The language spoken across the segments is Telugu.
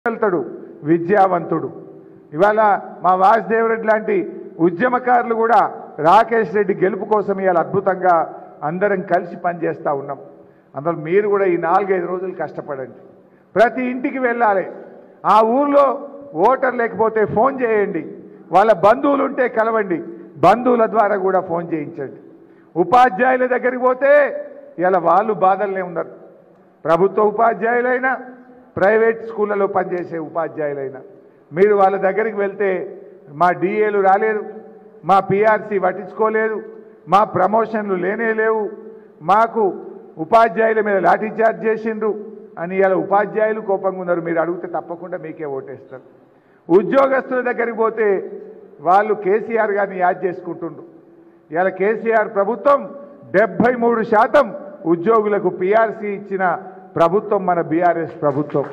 వెళ్తాడు విద్యావంతుడు ఇవాళ మా వాసుదేవరెడ్డి లాంటి ఉద్యమకారులు కూడా రాకేష్ రెడ్డి గెలుపు కోసం ఇవాళ అద్భుతంగా అందరం కలిసి పనిచేస్తూ ఉన్నాం అందులో మీరు కూడా ఈ నాలుగైదు రోజులు కష్టపడండి ప్రతి ఇంటికి వెళ్ళాలి ఆ ఊర్లో ఓటర్ లేకపోతే ఫోన్ చేయండి వాళ్ళ బంధువులు ఉంటే కలవండి బంధువుల ద్వారా కూడా ఫోన్ చేయించండి ఉపాధ్యాయుల దగ్గరికి పోతే ఇలా వాళ్ళు బాధల్నే ఉన్నారు ప్రభుత్వ ఉపాధ్యాయులైనా ప్రైవేట్ స్కూళ్ళలో పనిచేసే ఉపాధ్యాయులైనా మీరు వాళ్ళ దగ్గరికి వెళ్తే మా డిఏలు రాలేదు మా పిఆర్సీ పట్టించుకోలేదు మా ప్రమోషన్లు లేనే లేవు మాకు ఉపాధ్యాయుల మీద లాఠీ చార్జ్ చేసిండ్రు అని ఇలా ఉపాధ్యాయులు కోపంగా ఉన్నారు మీరు అడిగితే తప్పకుండా మీకే ఓటేస్తారు ఉద్యోగస్తుల దగ్గరికి పోతే వాళ్ళు కేసీఆర్ గారిని యాద్ చేసుకుంటుండ్రు ఇలా కేసీఆర్ ప్రభుత్వం డెబ్బై మూడు శాతం ఉద్యోగులకు పిఆర్సీ ఇచ్చిన ప్రభుత్వం మన బీఆర్ఎస్ ప్రభుత్వం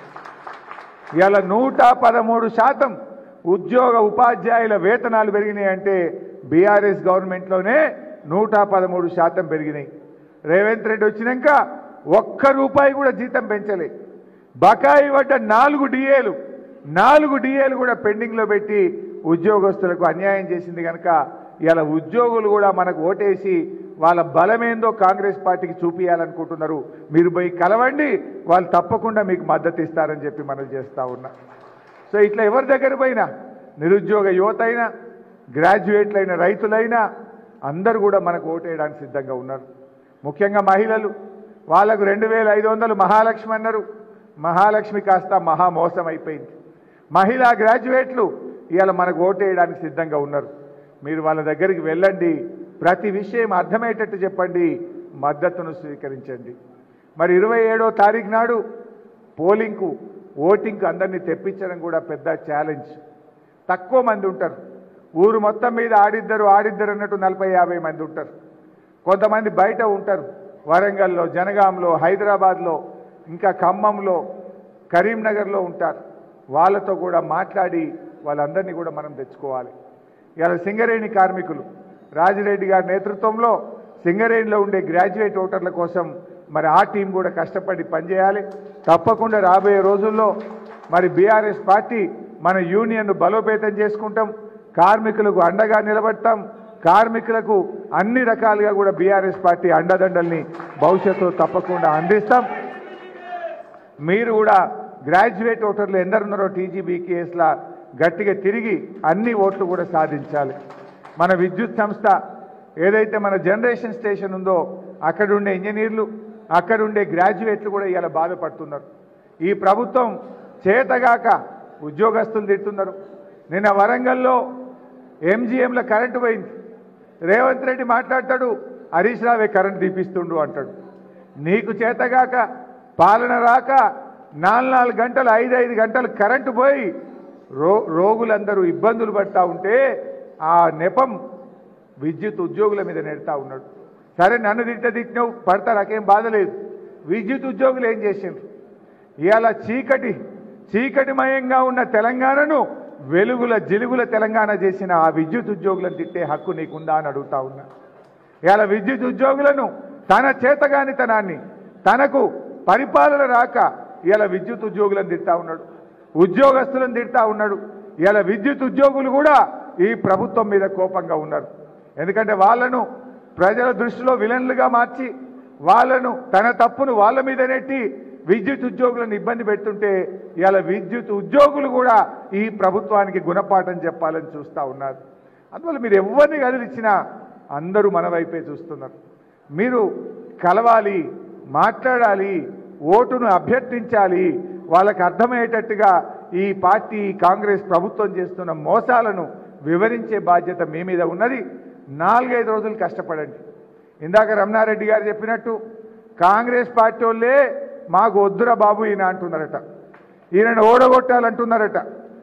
ఇలా నూట పదమూడు శాతం ఉద్యోగ ఉపాధ్యాయుల వేతనాలు పెరిగినాయి అంటే బీఆర్ఎస్ గవర్నమెంట్లోనే నూట పదమూడు శాతం పెరిగినాయి రేవంత్ రెడ్డి వచ్చినాక ఒక్క రూపాయి కూడా జీతం పెంచలే బకాయి పడ్డ నాలుగు డిఏలు నాలుగు డిఏలు కూడా పెండింగ్లో పెట్టి ఉద్యోగస్తులకు అన్యాయం చేసింది కనుక ఇలా ఉద్యోగులు కూడా మనకు ఓటేసి వాళ్ళ బలమేందో కాంగ్రెస్ పార్టీకి చూపించాలనుకుంటున్నారు మీరు పోయి కలవండి వాళ్ళు తప్పకుండా మీకు మద్దతు ఇస్తారని చెప్పి మనం చేస్తూ ఉన్నా సో ఇట్లా ఎవరి దగ్గర పోయినా నిరుద్యోగ యువత అయినా గ్రాడ్యుయేట్లైన రైతులైనా అందరూ కూడా మనకు ఓటేయడానికి సిద్ధంగా ఉన్నారు ముఖ్యంగా మహిళలు వాళ్ళకు రెండు వేల ఐదు వందలు మహాలక్ష్మి అన్నారు మహాలక్ష్మి కాస్త మహామోసం అయిపోయింది మహిళా గ్రాడ్యుయేట్లు ఇవాళ మనకు ఓటేయడానికి సిద్ధంగా ఉన్నారు మీరు వాళ్ళ దగ్గరికి వెళ్ళండి ప్రతి విషయం అర్థమయ్యేటట్టు చెప్పండి మద్దతును స్వీకరించండి మరి ఇరవై ఏడో తారీఖు నాడు పోలింగ్కు ఓటింగ్కు అందరినీ తెప్పించడం కూడా పెద్ద ఛాలెంజ్ తక్కువ మంది ఉంటారు ఊరు మొత్తం మీద ఆడిద్దరు ఆడిద్దరు అన్నట్టు నలభై యాభై మంది ఉంటారు కొంతమంది బయట ఉంటారు వరంగల్లో జనగాంలో హైదరాబాద్లో ఇంకా ఖమ్మంలో కరీంనగర్లో ఉంటారు వాళ్ళతో కూడా మాట్లాడి వాళ్ళందరినీ కూడా మనం తెచ్చుకోవాలి ఇవాళ సింగరేణి కార్మికులు రాజిరెడ్డి గారి నేతృత్వంలో సింగరేణిలో ఉండే గ్రాడ్యుయేట్ ఓటర్ల కోసం మరి ఆ టీం కూడా కష్టపడి పనిచేయాలి తప్పకుండా రాబోయే రోజుల్లో మరి బీఆర్ఎస్ పార్టీ మన యూనియన్ను బలోపేతం చేసుకుంటాం కార్మికులకు అండగా నిలబడతాం కార్మికులకు అన్ని రకాలుగా కూడా బీఆర్ఎస్ పార్టీ అండదండల్ని భవిష్యత్తులో తప్పకుండా అందిస్తాం మీరు కూడా గ్రాడ్యుయేట్ ఓటర్లు ఎందరున్నారో టీజీబీ కేసులా గట్టిగా తిరిగి అన్ని ఓట్లు కూడా సాధించాలి మన విద్యుత్ సంస్థ ఏదైతే మన జనరేషన్ స్టేషన్ ఉందో అక్కడ ఉండే ఇంజనీర్లు అక్కడ ఉండే గ్రాడ్యుయేట్లు కూడా ఇలా బాధపడుతున్నారు ఈ ప్రభుత్వం చేతగాక ఉద్యోగస్తులు తిడుతున్నారు నిన్న వరంగల్లో ఎంజీఎంలో కరెంటు పోయింది రేవంత్ రెడ్డి మాట్లాడతాడు హరీష్ రావే కరెంట్ తీపిస్తుండు అంటాడు నీకు చేతగాక పాలన రాక నాలుగు నాలుగు గంటలు ఐదు ఐదు గంటలు కరెంటు పోయి రో రోగులందరూ ఇబ్బందులు పడతా ఉంటే ఆ నెపం విద్యుత్ ఉద్యోగుల మీద నెడతా ఉన్నాడు సరే నన్ను తిట్ట తిట్టినావు పడతా నాకేం బాధ లేదు విద్యుత్ ఉద్యోగులు ఏం చేసిండ్రు ఇవాళ చీకటి చీకటిమయంగా ఉన్న తెలంగాణను వెలుగుల జిలుగుల తెలంగాణ చేసిన ఆ విద్యుత్ ఉద్యోగులను తిట్టే హక్కు నీకుందా అని అడుగుతా ఉన్నా ఇవాళ విద్యుత్ ఉద్యోగులను తన చేతగానితనాన్ని తనకు పరిపాలన రాక ఇలా విద్యుత్ ఉద్యోగులను తిడతా ఉన్నాడు ఉద్యోగస్తులను తిడతా ఉన్నాడు ఇలా విద్యుత్ ఉద్యోగులు కూడా ఈ ప్రభుత్వం మీద కోపంగా ఉన్నారు ఎందుకంటే వాళ్ళను ప్రజల దృష్టిలో విలన్లుగా మార్చి వాళ్ళను తన తప్పును వాళ్ళ మీద నెట్టి విద్యుత్ ఉద్యోగులను ఇబ్బంది పెడుతుంటే ఇలా విద్యుత్ ఉద్యోగులు కూడా ఈ ప్రభుత్వానికి గుణపాఠం చెప్పాలని చూస్తూ ఉన్నారు అందువల్ల మీరు ఎవరిని కదిలిచ్చినా అందరూ మన వైపే చూస్తున్నారు మీరు కలవాలి మాట్లాడాలి ఓటును అభ్యర్థించాలి వాళ్ళకి అర్థమయ్యేటట్టుగా ఈ పార్టీ కాంగ్రెస్ ప్రభుత్వం చేస్తున్న మోసాలను వివరించే బాధ్యత మీ మీద ఉన్నది నాలుగైదు రోజులు కష్టపడండి ఇందాక రమణారెడ్డి గారు చెప్పినట్టు కాంగ్రెస్ పార్టీ వాళ్ళే మాకు వద్దురా బాబు ఈయన అంటున్నారట ఈయనను ఓడగొట్టాలంటున్నారట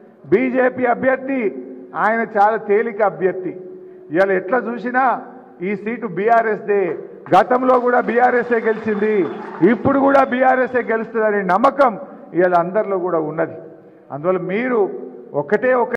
బీజేపీ అభ్యర్థి ఆయన చాలా తేలిక అభ్యర్థి ఇవాళ ఎట్లా చూసినా ఈ సీటు బీఆర్ఎస్దే గతంలో కూడా బీఆర్ఎస్ఏ గెలిచింది ఇప్పుడు కూడా బీఆర్ఎస్ఏ గెలుస్తుందనే నమ్మకం ఇవాళ అందరిలో కూడా ఉన్నది అందువల్ల మీరు ఒకటే ఒక